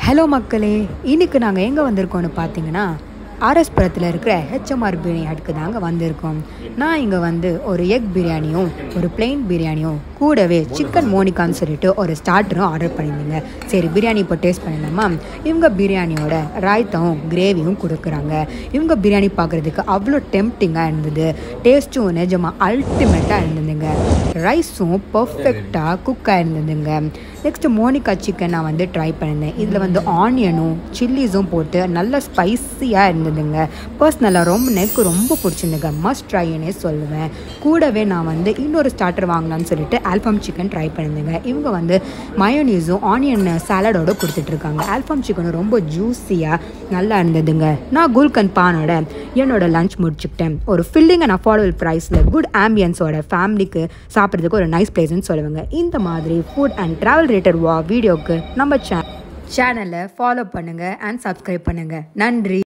hello மக்களே இன்னைக்கு நாங்கள் எங்கே வந்திருக்கோம்னு பார்த்தீங்கன்னா ஆர்எஸ்புரத்தில் இருக்கிற ஹெச்எம்ஆர் பிரியாணி ஹட்டுக்கு தாங்க வந்திருக்கோம் நான் இங்கே வந்து ஒரு எக் பிரியாணியும் ஒரு பிளெயின் பிரியாணியும் கூடவே சிக்கன் மோனிகான்னு சொல்லிட்டு ஒரு ஸ்டார்டரும் ஆர்டர் பண்ணியிருந்தேங்க சரி பிரியாணி இப்போ டேஸ்ட் பண்ணிடலாமா இவங்க பிரியாணியோட ராய்த்தாவும் கிரேவியும் கொடுக்குறாங்க இவங்க பிரியாணி பார்க்குறதுக்கு அவ்வளோ டெம்டிங்காக இருந்தது டேஸ்ட்டும் நிஜமாக அல்டிமேட்டாக இருந்ததுங்க ரைஸும் பர்ஃபெக்டாக குக் ஆயிருந்ததுங்க நெக்ஸ்ட் மோனிகா சிக்கன் நான் வந்து ட்ரை பண்ணியிருந்தேன் இதில் வந்து ஆனியனும் சில்லிஸும் போட்டு நல்ல ஸ்பைஸியாக இருந்ததுங்க பர்சனலாக ரொம்ப எனக்கு ரொம்ப பிடிச்சிருந்துங்க மஸ்ட் ட்ரைன்னே சொல்லுவேன் கூடவே நான் வந்து இன்னொரு ஸ்டார்டர் வாங்கலாம்னு சொல்லிட்டு ஆல்ஃபாம் சிக்கன் ட்ரை பண்ணியிருந்தேங்க இவங்க வந்து மயோனீஸும் ஆனியன் சாலடோட கொடுத்துட்ருக்காங்க ஆல்ஃபாம் சிக்கனும் ரொம்ப ஜூஸியாக நல்லா இருந்ததுங்க நான் குல்கன் பானோட என்னோட லஞ்ச் முடிச்சுக்கிட்டேன் ஒரு ஃபில்லிங் அண்ட் அஃபோர்டபுள் ப்ரைஸில் குட் ஆம்பியன்ஸோட ஃபேமிலிக்கு சாப்பிட்றதுக்கு ஒரு நைஸ் பிளேஸ்னு சொல்லுவாங்க இந்த மாதிரி ஃபுட் அண்ட் ட்ராவல் ரிலேட்டட் வா வீடியோக்கு நம்ம சே சேனலை ஃபாலோ பண்ணுங்கள் அண்ட் சப்ஸ்கிரைப் பண்ணுங்கள் நன்றி